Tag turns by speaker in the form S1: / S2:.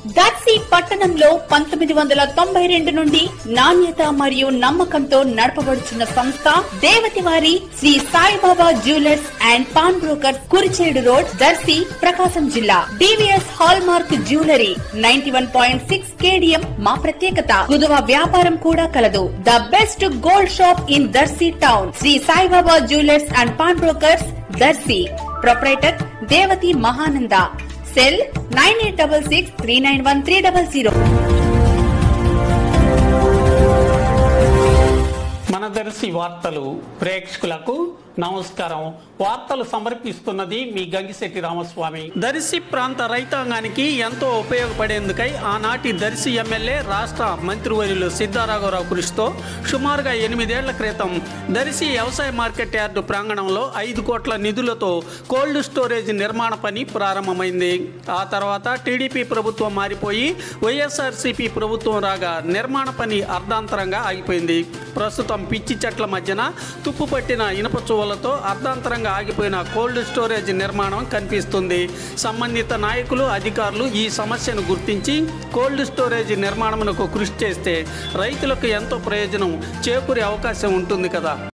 S1: దర్శి పట్టణంలో పంతొమ్మిది వందల తొంభై రెండు నుండి నాణ్యత మరియు నమ్మకంతో నడపబడుచున్న సంస్థ దేవతివారి Shri Saibaba jewellers and pawn brokers Kurichedu road Darsi Prakasam జిల్లా DVS hallmark jewellery ninety one point six KDM మా ప్రత్యేకత కుదువ వ్యాపారం కూడా కలదు the best gold shop in Darsi town Shri Saibaba jewellers and pawn brokers Darsi proprietor Devathi Mahananda cell nine eight double six three nine one three double zero
S2: మన దర్శి వార్తలు ప్రేక్షకులకు నమస్కారం వార్తలు సమర్పిస్తున్నది మీ గంగిశెట్టి రామస్వామి దర్శి ప్రాంత రైతాంగానికి ఎంతో ఉపయోగపడేందుకై ఆనాటి దర్శి ఎమ్మెల్యే రాష్ట్ర మంత్రివర్యులు సిద్ధారాఘవరావు కృషితో సుమారుగా ఎనిమిదేళ్ల క్రితం దర్శి వ్యవసాయ మార్కెట్ యార్డు ప్రాంగణంలో ఐదు కోట్ల నిధులతో కోల్డ్ స్టోరేజ్ నిర్మాణ పని ప్రారంభమైంది ఆ తర్వాత టీడీపీ ప్రభుత్వం మారిపోయి వైఎస్ఆర్సీపీ ప్రభుత్వం రాగా నిర్మాణ పని అర్ధాంతరంగా ఆగిపోయింది ప్రస్తుతం పిచ్చి చెట్ల మధ్యన తుప్పు పట్టిన ఇనుప చువ్వలతో అర్ధాంతరంగా ఆగిపోయిన కోల్డ్ స్టోరేజ్ నిర్మాణం కనిపిస్తుంది సంబంధిత నాయకులు అధికారులు ఈ సమస్యను గుర్తించి కోల్డ్ స్టోరేజ్ నిర్మాణమునకు కృషి చేస్తే రైతులకు ఎంతో ప్రయోజనం చేకూరే అవకాశం ఉంటుంది కదా